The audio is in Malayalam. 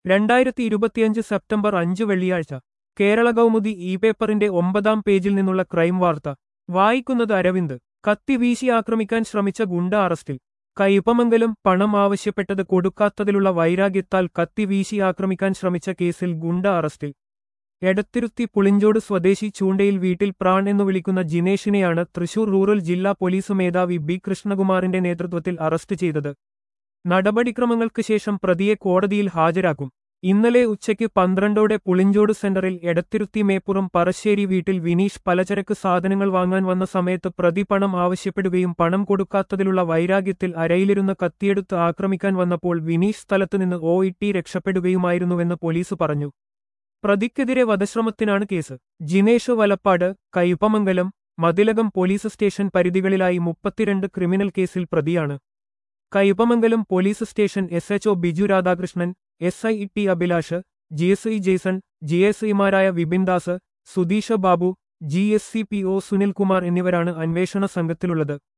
രണ്ടായിരത്തി ഇരുപത്തിയഞ്ച് സെപ്റ്റംബർ അഞ്ച് വെള്ളിയാഴ്ച കേരള കൗമുദി ഇ പേപ്പറിന്റെ ഒമ്പതാം പേജിൽ നിന്നുള്ള ക്രൈം വാർത്ത വായിക്കുന്നത് അരവിന്ദ് കത്തി വീശി ആക്രമിക്കാൻ ശ്രമിച്ച ഗുണ്ട അറസ്റ്റിൽ കയ്പമംഗലം പണം ആവശ്യപ്പെട്ടത് കൊടുക്കാത്തതിലുള്ള വൈരാഗ്യത്താൽ കത്തി വീശി ആക്രമിക്കാൻ ശ്രമിച്ച കേസിൽ ഗുണ്ട അറസ്റ്റിൽ എടത്തിരുത്തി പുളിഞ്ചോട് സ്വദേശി ചൂണ്ടയിൽ വീട്ടിൽ പ്രാൺ എന്നു വിളിക്കുന്ന ജിനേഷിനെയാണ് തൃശൂർ റൂറൽ ജില്ലാ പോലീസ് മേധാവി ബി കൃഷ്ണകുമാറിന്റെ നേതൃത്വത്തിൽ അറസ്റ്റ് ചെയ്തത് നടപടിക്രമങ്ങൾക്ക് ശേഷം പ്രതിയെ കോടതിയിൽ ഹാജരാക്കും ഇന്നലെ ഉച്ചയ്ക്ക് പന്ത്രണ്ടോടെ പുളിഞ്ചോട് സെന്ററിൽ എടത്തിരുത്തി മേപ്പുറം പറശ്ശേരി വീട്ടിൽ വിനീഷ് പലചരക്ക് സാധനങ്ങൾ വാങ്ങാൻ വന്ന സമയത്ത് പ്രതി പണം ആവശ്യപ്പെടുകയും പണം കൊടുക്കാത്തതിലുള്ള വൈരാഗ്യത്തിൽ അരയിലിരുന്ന കത്തിയെടുത്ത് ആക്രമിക്കാൻ വന്നപ്പോൾ വിനീഷ് സ്ഥലത്തുനിന്ന് ഓ ഇട്ടി രക്ഷപ്പെടുകയുമായിരുന്നുവെന്ന് പോലീസ് പറഞ്ഞു പ്രതിക്കെതിരെ വധശ്രമത്തിനാണ് case Jinesh Valapad Kaipamangalam Mathilakam police station പരിധികളിലായി മുപ്പത്തിരണ്ട് ക്രിമിനൽ കേസിൽ പ്രതിയാണ് Kaipamangalam police station S H O Biju Radhakrishnan S I T Abhilash G S I Jaison G S ഐമാരായ Vipindas Sudheesha Babu G S C P O Sunilkumar എന്നിവരാണ് അന്വേഷണ സംഘത്തിലുള്ളത്